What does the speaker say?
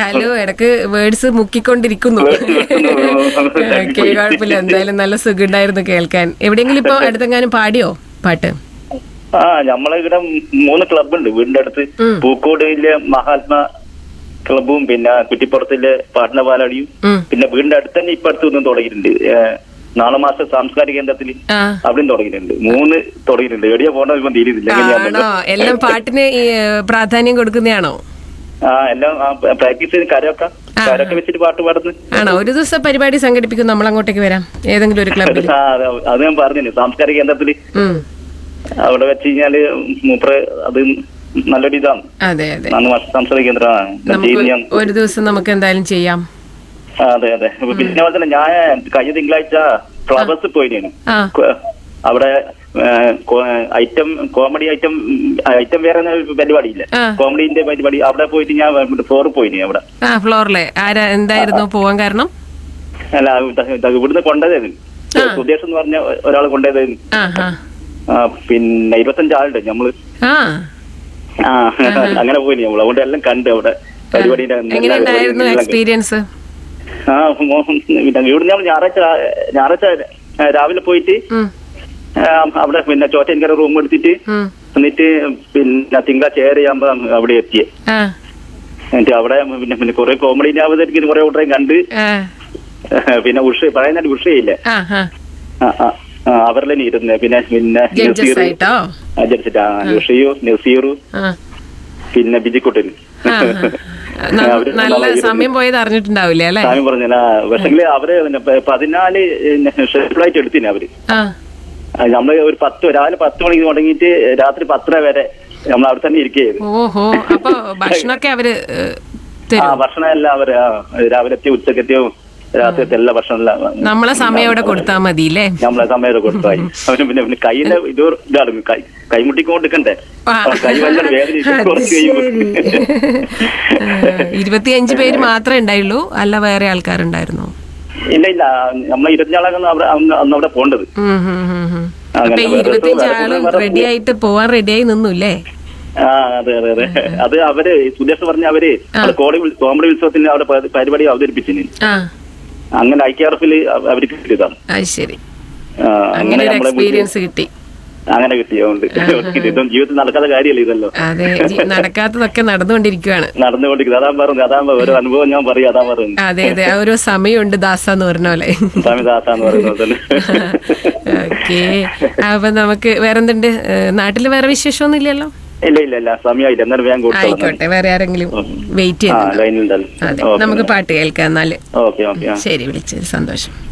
Hello ഇടക്ക് words മുക്കിക്കൊണ്ടിരിക്കുന്നു okay കുഴപ്പമില്ല എന്തായാലും നല്ല സുഖമുണ്ടായിരുന്നു കേൾക്കാൻ എവിടെയെങ്കിലും ഇപ്പൊ അടുത്തെങ്ങാനും പാടിയോ പാട്ട് ആ നമ്മളെ ഇവിടെ മൂന്ന് ക്ലബ് ഉണ്ട് വീടിന്റെ അടുത്ത് ഉം. പൂക്കോടിലെ മഹാത്മാ ക്ലബും പിന്നെ കുറ്റിപ്പുറത്തിലെ പാട്നപാലാടിയും ഉം. പിന്നെ വീടിന്റെ അടുത്ത് തന്നെ ഇപ്പൊ അടുത്ത് ഒന്നും തുടങ്ങിയിട്ടുണ്ട് ഏഹ്, നാളെ മാസം സാംസ്കാരിക കേന്ദ്രത്തിൽ ആ അവിടെയും തുടങ്ങിയിട്ടുണ്ട് മൂന്ന് തുടങ്ങിയിട്ടുണ്ട് എവിടെയാ പോകണോ ഇപ്പം തീരുന്നില്ല എങ്ങനെയാ ആണോ എല്ലാം പാട്ടിന് ഈ, ഏഹ്, പ്രാധാന്യം കൊടുക്കുന്നതാണോ ആ എല്ലാം പ്രാക്ടീസ് ചെയ്ത് കരയൊക്കെ ആ. കരയൊക്കെ വെച്ചിട്ട് പാട്ട് പാടുന്നു ആണോ ഒരു ദിവസം പരിപാടി സംഘടിപ്പിക്കും നമ്മൾ അങ്ങോട്ടേക്ക് വരാം ഏതെങ്കിലും ഒരു ക്ലബിൽ ആ, അത് അത് ഞാൻ പറഞ്ഞു സാംസ്കാരിക കേന്ദ്രത്തിൽ ഉം അവിടെ വെച്ച് കഴിഞ്ഞാല് മൂപ്പര് അത് നല്ലൊരു ഇതാണ് അതെ അതെ നാല് മാസം സാംസ്കാരിക കേന്ദ്രമാണ് നമുക്ക് ചെയ്യുന്ന ഞാൻ ഒരു ദിവസം നമുക്ക് എന്തായാലും ചെയ്യാം ആ, അതെ അതെ അപ്പൊ പിന്നെ അതുപോലെ തന്നെ ഞാൻ കഴിഞ്ഞ തിങ്കളാഴ്ച ഫ്ലവേഴ്സ് പോയിരുന്നു ആ അവിടെ ഐറ്റം കോമഡി ഐറ്റം ഐറ്റം വേറെ ഒരു പരിപാടിയില്ല ആ. കോമഡിന്റെ പരിപാടി അവിടെ പോയിട്ട് ഞാൻ ഫ്ലോറിൽ പോയിനി അവിടെ ആ ഫ്ലോറിലെ ആരാ എന്തായിരുന്നു പോവാൻ കാരണം അല്ല ഇത് ഇത് ഇവിടുന്ന് കൊണ്ടുപോയതായിരുന്നു ആ. സുദേശ് എന്ന് പറഞ്ഞ ഒരാൾ കൊണ്ടുപോയതായിരുന്നു ആ ആ ആ, പിന്നെ ഇരുപത്തഞ്ച് ആളുണ്ട് നമ്മള് ആ ആ അങ്ങനെ പോയി നമ്മൾ അതുകൊണ്ട് എല്ലാം കണ്ട് അവിടെ പരിപാടിയുടെ എല്ലാ എങ്ങനെയുണ്ടായിരുന്നു പരിപാടിയും എല്ലാം കണ്ട്. എക്സ്പീരിയൻസ് ആ മോ- പിന്നെ ഇവിടുന്ന് നമ്മൾ ഞായറാഴ്ച ഞായറാഴ്ച രാവിലെ പോയിട്ട് ഉം ആ, അവിടെ പിന്നെ ചോറ്റൻകര റൂം എടുത്തിട്ട് ഉം എന്നിട്ട് പിന്നെ തിങ്കളാഴ്ച ഏറെ ആകുമ്പോ അവിടെ എത്തിയെ ആ എന്നിട്ട് അവിടെ പിന്നെ പിന്നെ കുറെ കോമഡി അവതരിക്കുന്ന കുറെ കൂട്ടരെയും കണ്ട് ആ പിന്നെ ഉഷ പറയുന്ന ഉഷയില്ലേ ആ ആ ആ, ആ, ആ, അവരിലെ ഇരുന്ന് പിന്നെ പിന്നെ ജഡ്ജസ് നസീർ ആയിട്ടോ ആ, ജഡ്ജറ്റ് ആ ഉഷയും നസീറും ആ പിന്നെ ബിജിക്കുട്ടൻ ആ, ആ. ന- അവര് നല്ല നന്നായി സമയം പോയത് അറിഞ്ഞിട്ടുണ്ടാവില്ലേ അല്ലെ സ്വാമി പറഞ്ഞ പക്ഷെങ്കില് അവര് പിന്നെ പ- പതിനാല് ഷെഡ്യൂളായിട്ട് എടുത്തിന് അവര് ആ ആ, നമ്മള് ഒരു പത്ത് രാവിലെ പത്ത് മണിക്ക് തുടങ്ങിയിട്ട് രാത്രി പത്തര വരെ നമ്മൾ അവിടെ തന്നെ ഇരിക്കുകയായിരുന്നു ഓഹോ അപ്പൊ ഭക്ഷണമൊക്കെ അവര് ഏഹ്, ആ തരും ഭക്ഷണം എല്ലാം അവര് ആ, രാവിലത്തെ ഉച്ചക്കത്തെയോ രാത്രിയത്തെ എല്ലാ ഭക്ഷണം എല്ലാം നമ്മളെ സമയം അവിടെ കൊടുത്താ മതി അല്ലേ നമ്മളെ സമയം കൊടുത്തായി അവന് പിന്നെ പിന്നെ കയ്യിലെ ഇത് ഇതാണ് കൈ കൈമുട്ടിക്ക് കൊടുക്കണ്ടേ ആ. കൈ വല്ലാതെ വേദന അത് കുറച്ച് ശരി. ആ, ഇരുപത്തിയഞ്ച് പേര് മാത്രമേ ഉണ്ടായുള്ളൂ അല്ല വേറെ ആൾക്കാരുണ്ടായിരുന്നോ ഇല്ല ഇല്ല നമ്മളെ ഇരുപത്തിനാളാണ് അവിടെ അന്ന് അന്ന് അവിടെ പോണ്ടത് ഉം, ഉം, ഉം, ഉം. അങ്ങനെ അപ്പൊ ഈ വേറെ ഇരുപത്തിയഞ്ച് വേറെ ആള് വേറെ റെഡി ആയിട്ട് പോവാൻ റെഡിയായി നിന്നുല്ലേ ആ അതെ അതെ അതെ അത് അവര് സുദേശ് പറഞ്ഞ അവര് അവിടെ കോടി ഉൽ- കോമഡി ഉത്സവത്തിന് അവിടെ പ- പരിപാടി അവതരിപ്പിച്ചിന് ആ അങ്ങനെ ഐ കെ ആർ എഫിൽ അവർക്ക് കിട്ടിയതാണ് അത് ശരി ആ, അങ്ങനെ ഒരു നമ്മളെ എക്സ്പീരിയൻസ് കിട്ടി അങ്ങനെ കിട്ടിയതുകൊണ്ട് ഇതൊന്നും ജീവിതത്തിൽ നടക്കാത്ത കാര്യമല്ല ഇതല്ലോ അതെ ജി- നടക്കാത്തതൊക്കെ നടന്നുകൊണ്ടിരിക്കുവാണ് നടന്നുകൊണ്ടിരിക്കുന്നത് അതാ പറഞ്ഞു അതാ ഒരു അനുഭവം ഞാൻ പറയും അതാ പറയുന്നത് അതെ അതെ ആ ഒരു സമയമുണ്ട് ദാസ എന്ന് പറഞ്ഞ പോലെ സ്വാമിദാസാന്ന് പറയുന്നത് തന്നെ ഓക്കെ അപ്പൊ നമുക്ക് വേറെന്തുണ്ട് ഏഹ്, നാട്ടില് വേറെ വിശേഷമൊന്നും ഇല്ലല്ലോ ഇല്ല ഇല്ല ഇല്ല സമയമായില്ല എന്നാലും വേഗം കൊടുത്തോളാം ആയിക്കോട്ടെ വേറെ ആരെങ്കിലും വെയിറ്റ് ആ ചെയ്യുന്നുണ്ടോ ലൈനിലുണ്ടല്ലോ അതെ നമുക്ക് പാട്ട് കേൾക്കാം എന്നാല് ഓക്കെ ഓക്കെ ആ ശരി വിളിച്ചത് സന്തോഷം